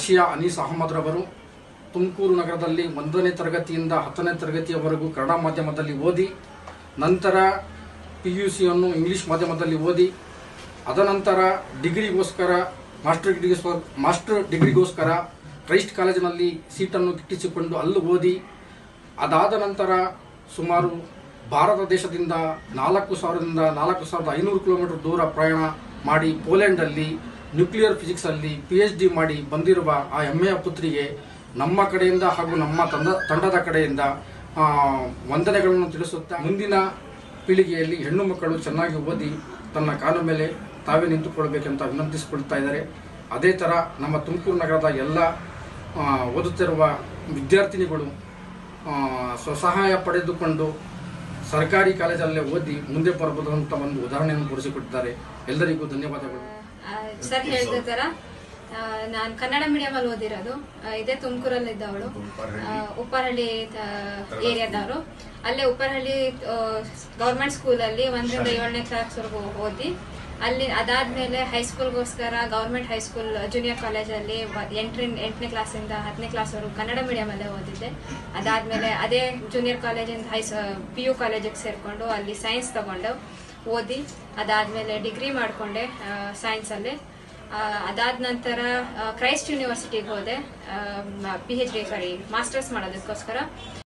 ಆಸಿಯಾ ಅನೀಸ್ ಅಹಮದ್ ರವರು ತುಮಕೂರು ನಗರದಲ್ಲಿ ಒಂದನೇ ತರಗತಿಯಿಂದ ಹತ್ತನೇ ತರಗತಿಯವರೆಗೂ ಕನ್ನಡ ಮಾಧ್ಯಮದಲ್ಲಿ ಓದಿ ನಂತರ ಪಿ ಯು ಸಿಯನ್ನು ಇಂಗ್ಲಿಷ್ ಮಾಧ್ಯಮದಲ್ಲಿ ಓದಿ ಅದನಂತರ ಡಿಗ್ರಿಗೋಸ್ಕರ ಮಾಸ್ಟರ್ ಡಿಗ್ರಿಗೋಸ್ಕರ ಮಾಸ್ಟರ್ ಡಿಗ್ರಿಗೋಸ್ಕರ ಕ್ರೈಸ್ಟ್ ಕಾಲೇಜಿನಲ್ಲಿ ಸೀಟನ್ನು ಗಿಟ್ಟಿಸಿಕೊಂಡು ಅಲ್ಲೂ ಓದಿ ಅದಾದ ನಂತರ ಸುಮಾರು ಭಾರತ ದೇಶದಿಂದ ನಾಲ್ಕು ಸಾವಿರದಿಂದ ನಾಲ್ಕು ಸಾವಿರದ ಐನೂರು ಕಿಲೋಮೀಟರ್ ದೂರ ಪ್ರಯಾಣ ಮಾಡಿ ಪೋಲೆಂಡಲ್ಲಿ ನ್ಯೂಕ್ಲಿಯರ್ ಫಿಸಿಕ್ಸಲ್ಲಿ ಪಿ ಎಚ್ ಡಿ ಮಾಡಿ ಬಂದಿರುವ ಆ ಹೆಮ್ಮೆಯ ಪುತ್ರಿಗೆ ನಮ್ಮ ಕಡೆಯಿಂದ ಹಾಗೂ ನಮ್ಮ ತಂಡ ತಂಡದ ಕಡೆಯಿಂದ ಆ, ವಂದನೆಗಳನ್ನು ತಿಳಿಸುತ್ತಾ ಮುಂದಿನ ಪೀಳಿಗೆಯಲ್ಲಿ ಹೆಣ್ಣು ಮಕ್ಕಳು ಚೆನ್ನಾಗಿ ಓದಿ ತನ್ನ ಕಾಲ ಮೇಲೆ ತಾವೇ ನಿಂತುಕೊಳ್ಬೇಕಂತ ವಿನಂತಿಸಿಕೊಳ್ತಾ ಇದ್ದಾರೆ ಅದೇ ಥರ ನಮ್ಮ ತುಮಕೂರು ನಗರದ ಎಲ್ಲ ಆ, ಓದುತ್ತಿರುವ ವಿದ್ಯಾರ್ಥಿನಿಗಳು ಆ, ಸ್ವಸಹಾಯ ಪಡೆದುಕೊಂಡು ಸರ್ಕಾರಿ ಕಾಲೇಜಲ್ಲೇ ಓದಿ ಮುಂದೆ ಬರಬಹುದು ಅಂತ ಒಂದು ಉದಾಹರಣೆಯನ್ನು ತೋರಿಸಿಕೊಟ್ಟಿದ್ದಾರೆ ಎಲ್ಲರಿಗೂ ಧನ್ಯವಾದಗಳು ಸರ್ ಹೇಳಿದ ತರ ನಾನು ಕನ್ನಡ ಮೀಡಿಯಂ ಅಲ್ಲಿ ಓದಿರೋದು ಆ, ಇದೇ ತುಮಕೂರಲ್ಲಿ ಇದ್ದವಳು ಉಪ್ಪರಹಳ್ಳಿ ಏರಿಯಾದವರು ಅಲ್ಲೇ ಉಪ್ಪರಹಳ್ಳಿ ಗೌರ್ಮೆಂಟ್ ಸ್ಕೂಲಲ್ಲಿ ಒಂದರಿಂದ ಏಳನೇ ಕ್ಲಾಸ್ವರೆಗೂ ಓದಿ ಅಲ್ಲಿ ಅದಾದ್ಮೇಲೆ ಹೈಸ್ಕೂಲ್ಗೋಸ್ಕರ ಗೌರ್ಮೆಂಟ್ ಹೈಸ್ಕೂಲ್ ಜೂನಿಯರ್ ಕಾಲೇಜಲ್ಲಿ ಎಂಟನೇ ಎಂಟನೇ ಕ್ಲಾಸಿಂದ ಹತ್ತನೇ ಕ್ಲಾಸ್ವರೆಗೂ ಕನ್ನಡ ಮೀಡಿಯಮಲ್ಲೇ ಓದಿದ್ದೆ ಅದಾದ್ಮೇಲೆ ಅದೇ ಜೂನಿಯರ್ ಕಾಲೇಜಿಂದ ಹೈ ಪಿ ಯು ಕಾಲೇಜಿಗೆ ಸೇರಿಕೊಂಡು ಅಲ್ಲಿ ಸೈನ್ಸ್ ತಗೊಂಡು ಓದಿ ಅದಾದ್ಮೇಲೆ ಡಿಗ್ರಿ ಮಾಡಿಕೊಂಡೆ ಸೈನ್ಸಲ್ಲಿ ಅದಾದ ನಂತರ ಕ್ರೈಸ್ಟ್ ಯೂನಿವರ್ಸಿಟಿಗೆ ಹೋದೆ P H D sorry masters ಮಾಡೋದಕ್ಕೋಸ್ಕರ